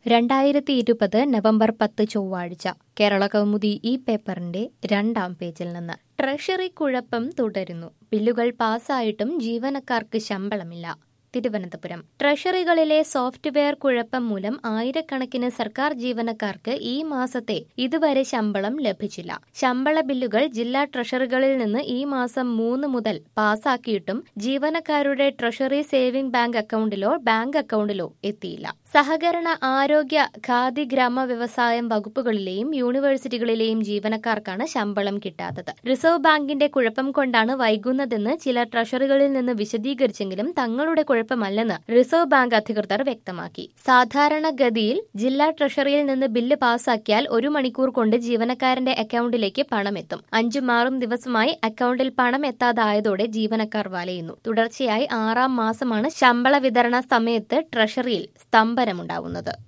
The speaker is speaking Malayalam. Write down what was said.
രണ്ടായിരത്തി ഇരുപത് നവംബർ പത്ത് ചൊവ്വാഴ്ച കേരള കൗമുദി ഈ പേപ്പറിന്റെ രണ്ടാം പേജിൽ നിന്ന് ട്രഷറി കുഴപ്പം തുടരുന്നു ബില്ലുകൾ പാസ്സായിട്ടും ജീവനക്കാർക്ക് ശമ്പളമില്ല തിരുവനന്തപുരം ട്രഷറികളിലെ സോഫ്റ്റ്വെയർ കുഴപ്പം മൂലം ആയിരക്കണക്കിന് സർക്കാർ ജീവനക്കാർക്ക് ഈ മാസത്തെ ഇതുവരെ ശമ്പളം ലഭിച്ചില്ല ശമ്പള ബില്ലുകൾ ജില്ലാ ട്രഷറികളിൽ നിന്ന് ഈ മാസം മൂന്ന് മുതൽ പാസാക്കിയിട്ടും ജീവനക്കാരുടെ ട്രഷറി സേവിംഗ് ബാങ്ക് അക്കൗണ്ടിലോ ബാങ്ക് അക്കൗണ്ടിലോ എത്തിയില്ല സഹകരണ ആരോഗ്യ ഖാദി ഗ്രാമ വ്യവസായം വകുപ്പുകളിലെയും യൂണിവേഴ്സിറ്റികളിലെയും ജീവനക്കാർക്കാണ് ശമ്പളം കിട്ടാത്തത് റിസർവ് ബാങ്കിന്റെ കുഴപ്പം കൊണ്ടാണ് വൈകുന്നതെന്ന് ചില ട്രഷറികളിൽ നിന്ന് വിശദീകരിച്ചെങ്കിലും തങ്ങളുടെ കുഴപ്പമല്ലെന്ന് റിസർവ് ബാങ്ക് അധികൃതർ വ്യക്തമാക്കി സാധാരണഗതിയിൽ ജില്ലാ ട്രഷറിയിൽ നിന്ന് ബില്ല് പാസാക്കിയാൽ ഒരു മണിക്കൂർ കൊണ്ട് ജീവനക്കാരന്റെ അക്കൗണ്ടിലേക്ക് പണമെത്തും അഞ്ചും ആറും ദിവസമായി അക്കൗണ്ടിൽ പണം എത്താതായതോടെ ജീവനക്കാർ വലയുന്നു തുടർച്ചയായി ആറാം മാസമാണ് ശമ്പള വിതരണ സമയത്ത് ട്രഷറിയിൽ സ്തംഭനമുണ്ടാവുന്നത്